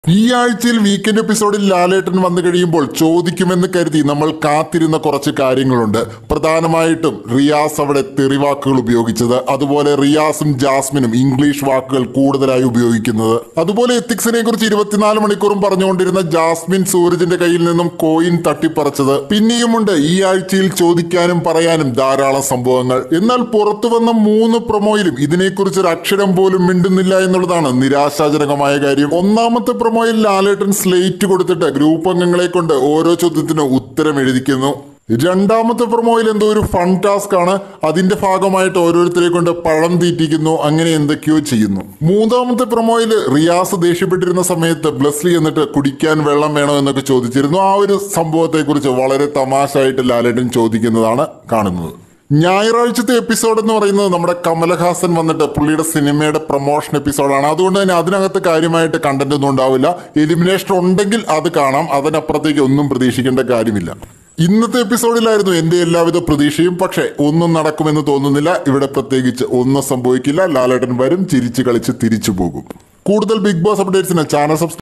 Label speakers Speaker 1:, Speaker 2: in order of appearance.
Speaker 1: ഈ ആഴ്ചയിൽ വീക്കെൻഡ് എപ്പിസോഡിൽ ലാലേട്ടൻ വന്നു കഴിയുമ്പോൾ ചോദിക്കുമെന്ന് കരുതി നമ്മൾ കാത്തിരുന്ന കുറച്ച് കാര്യങ്ങളുണ്ട് പ്രധാനമായിട്ടും റിയാസ് അവിടെ തെറിവാക്കുകൾ ഉപയോഗിച്ചത് അതുപോലെ റിയാസും ജാസ്മിനും ഇംഗ്ലീഷ് വാക്കുകൾ കൂടുതലായി ഉപയോഗിക്കുന്നത് അതുപോലെ എത്തിക്സിനെ കുറിച്ച് ഇരുപത്തിനാല് മണിക്കൂറും പറഞ്ഞുകൊണ്ടിരുന്ന ജാസ്മിൻ സൂരജിന്റെ കയ്യിൽ നിന്നും കോയിൻ തട്ടിപ്പറിച്ചത് പിന്നെയുമുണ്ട് ഈ ആഴ്ചയിൽ ചോദിക്കാനും പറയാനും ധാരാളം സംഭവങ്ങൾ എന്നാൽ പുറത്തു വന്ന മൂന്ന് പ്രൊമോയിലും ഇതിനെക്കുറിച്ച് ഒരു അക്ഷരം പോലും മിണ്ടുന്നില്ല എന്നുള്ളതാണ് നിരാശാജനകമായ കാര്യം ഒന്നാമത്തെ പ്രൊമോയിൽ ലാലേട്ടൻ സ്ലേറ്റ് കൊടുത്തിട്ട് ഗ്രൂപ്പ് അംഗങ്ങളെ കൊണ്ട് ഓരോ ചോദ്യത്തിനും ഉത്തരം എഴുതിക്കുന്നു രണ്ടാമത്തെ പ്രൊമോയിൽ എന്തോ ഒരു ഫൺ ടാസ്ക് ആണ് അതിന്റെ ഭാഗമായിട്ട് ഓരോരുത്തരെ കൊണ്ട് പഴം തീറ്റിക്കുന്നു അങ്ങനെ എന്തൊക്കെയോ ചെയ്യുന്നു മൂന്നാമത്തെ പ്രൊമോയിൽ റിയാസ് ദേഷ്യപ്പെട്ടിരുന്ന സമയത്ത് ബ്ലസ്ലി എന്നിട്ട് കുടിക്കാൻ വെള്ളം വേണോ എന്നൊക്കെ ചോദിച്ചിരുന്നു ആ ഒരു സംഭവത്തെക്കുറിച്ച് വളരെ തമാശയായിട്ട് ലാലേട്ടൻ ചോദിക്കുന്നതാണ് കാണുന്നത് ഞായറാഴ്ചത്തെ എപ്പിസോഡ് എന്ന് പറയുന്നത് നമ്മുടെ കമലഹാസൻ വന്നിട്ട് പുള്ളിയുടെ സിനിമയുടെ പ്രൊമോഷൻ എപ്പിസോഡാണ് അതുകൊണ്ട് തന്നെ അതിനകത്ത് കാര്യമായിട്ട് കണ്ടന്റ് ഒന്നും ഉണ്ടാവില്ല എലിമിനേഷൻ ഉണ്ടെങ്കിൽ അത് കാണാം അതിനപ്പുറത്തേക്ക് ഒന്നും പ്രതീക്ഷിക്കേണ്ട കാര്യമില്ല ഇന്നത്തെ എപ്പിസോഡിലായിരുന്നു എന്റെ എല്ലാവിധ പ്രതീക്ഷയും പക്ഷേ ഒന്നും നടക്കുമെന്ന് തോന്നുന്നില്ല ഇവിടെ പ്രത്യേകിച്ച് ഒന്നും സംഭവിക്കില്ല ലാലേട്ടൻ വരും ചിരിച്ചു കളിച്ച് തിരിച്ചു പോകും കൂടുതൽ ബിഗ് ബോസ് അപ്ഡേറ്റ്സിന് ചാനൽ സബ്സ്ക്രൈബ്